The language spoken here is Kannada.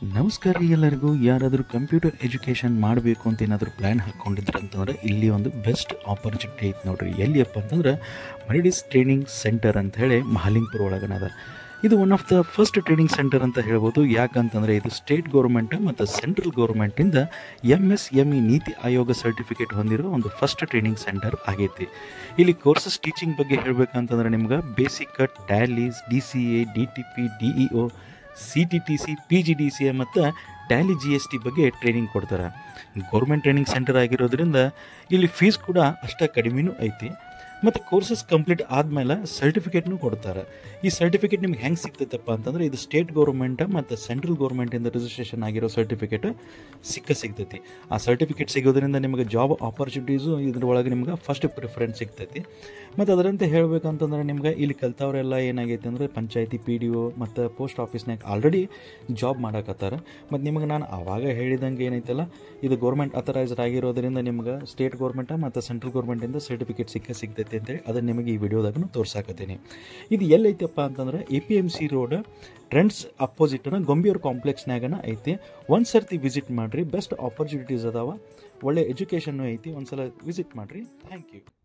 ನಮಸ್ಕಾರ ರೀ ಎಲ್ಲರಿಗೂ ಯಾರಾದರೂ ಕಂಪ್ಯೂಟರ್ ಎಜುಕೇಷನ್ ಮಾಡಬೇಕು ಅಂತ ಏನಾದರೂ ಪ್ಲ್ಯಾನ್ ಹಾಕ್ಕೊಂಡಿದ್ರೆ ಅಂತಂದ್ರೆ ಇಲ್ಲಿ ಒಂದು ಬೆಸ್ಟ್ ಆಪರ್ಚುನಿಟಿ ಐತೆ ನೋಡ್ರಿ ಎಲ್ಲಿಯಪ್ಪ ಅಂತಂದ್ರೆ ಮರಿಡಿಸ್ ಟ್ರೈನಿಂಗ್ ಸೆಂಟರ್ ಅಂತ ಹೇಳಿ ಮಹಾಲಿಂಗ್ಪುರ ಒಳಗನದ ಇದು one of the first training center ಅಂತ ಹೇಳ್ಬೋದು ಯಾಕಂತಂದರೆ ಇದು ಸ್ಟೇಟ್ ಗೌರ್ಮೆಂಟ್ ಮತ್ತು ಸೆಂಟ್ರಲ್ ಗೌರ್ಮೆಂಟಿಂದ M S M E NITI Aayog certificate ಹೊಂದಿರೋ ಒಂದು ಫಸ್ಟ್ ಟ್ರೈನಿಂಗ್ ಸೆಂಟರ್ ಆಗೈತಿ ಇಲ್ಲಿ ಕೋರ್ಸಸ್ ಟೀಚಿಂಗ್ ಬಗ್ಗೆ ಹೇಳ್ಬೇಕಂತಂದ್ರೆ ನಿಮ್ಗೆ basic tallies D C A D T P D E O C T T C P G D C A ಮತ್ತು ಟ್ಯಾಲಿ ಜಿ ಎಸ್ ಟಿ ಬಗ್ಗೆ ಟ್ರೈನಿಂಗ್ ಕೊಡ್ತಾರೆ ಗೌರ್ಮೆಂಟ್ ಟ್ರೈನಿಂಗ್ ಸೆಂಟರ್ ಆಗಿರೋದ್ರಿಂದ ಇಲ್ಲಿ ಫೀಸ್ ಕೂಡ ಅಷ್ಟೇ ಕಡಿಮೆನೂ ಐತಿ ಮತ್ತು ಕೋರ್ಸಸ್ ಕಂಪ್ಲೀಟ್ ಆದಮೇಲೆ ಸರ್ಟಿಫಿಕೇಟ್ನು ಕೊಡ್ತಾರೆ ಈ ಸರ್ಟಿಫಿಕೇಟ್ ನಿಮ್ಗೆ ಹೆಂಗೆ ಸಿಗ್ತೈತಪ್ಪ ಅಂತಂದ್ರೆ ಇದು ಸ್ಟೇಟ್ ಗೌರ್ಮೆಂಟ್ ಮತ್ತು ಸೆಂಟ್ರಲ್ ಗೌರ್ಮೆಂಟಿಂದ ರಿಜಿಸ್ಟ್ರೇಷನ್ ಆಗಿರೋ ಸರ್ಟಿಫಿಕೇಟ್ ಸಿಕ್ಕ ಸಿಗ್ತೈತಿ ಆ ಸರ್ಟಿಫಿಕೇಟ್ ಸಿಗೋದ್ರಿಂದ ನಿಮಗೆ ಜಾಬ್ ಆಪರ್ಚುನಿಟೀಸು ಇದ್ರೊಳಗೆ ನಿಮ್ಗೆ ಫಸ್ಟ್ ಪ್ರಿಫರೆನ್ಸ್ ಸಿಗ್ತೈತಿ ಮತ್ತು ಅದರಂತೆ ಹೇಳ್ಬೇಕಂತಂದ್ರೆ ನಿಮ್ಗೆ ಇಲ್ಲಿ ಕಲ್ತವರೆಲ್ಲ ಏನಾಗೈತೆ ಅಂದರೆ ಪಂಚಾಯತಿ ಪಿ ಡಿ ಒ ಮತ್ತು ಪೋಸ್ಟ್ ಆಫೀಸ್ನಾಗ ಆಲ್ರೆಡಿ ಜಾಬ್ ಮಾಡಕತ್ತಾರ ಮತ್ತು ನಿಮಗೆ ನಾನು ಆವಾಗ ಹೇಳಿದಂಗೆ ಏನೈತಲ್ಲ ಇದು ಗೌರ್ಮೆಂಟ್ ಅಥರೈಸ್ಡ್ ಆಗಿರೋದ್ರಿಂದ ನಿಮ್ಗೆ ಸ್ಟೇಟ್ ಗೌರ್ಮೆಂಟ ಮತ್ತು ಸೆಂಟ್ರಲ್ ಗೌರ್ಮೆಂಟಿಂದ ಸರ್ಟಿಫಿಕೇಟ್ ಸಿಕ್ಕ ಸಿಗ್ತೈತಿ ಅಂತೇಳಿ ಅದನ್ನು ನಿಮಗೆ ಈ ವಿಡಿಯೋದಾಗೂ ತೋರ್ಸಾಕತ್ತೀನಿ ಇದು ಎಲ್ಲೈತಪ್ಪ ಅಂತಂದ್ರೆ A P M C road Trends ಅಪೋಸಿಟ್ನ ಗೊಂಬಿಯೂರ್ ಕಾಂಪ್ಲೆಕ್ಸ್ನಾಗನ ಐತಿ ಒಂದು ಸರ್ತಿ ವಿಸಿಟ್ ಮಾಡಿರಿ ಬೆಸ್ಟ್ ಆಪರ್ಚುನಿಟೀಸ್ ಅದಾವ ಒಳ್ಳೆ ಎಜುಕೇಷನ್ನು ಐತಿ ಒಂದು ಸಲ ವಿಸಿಟ್ ಮಾಡಿರಿ ಥ್ಯಾಂಕ್ ಯು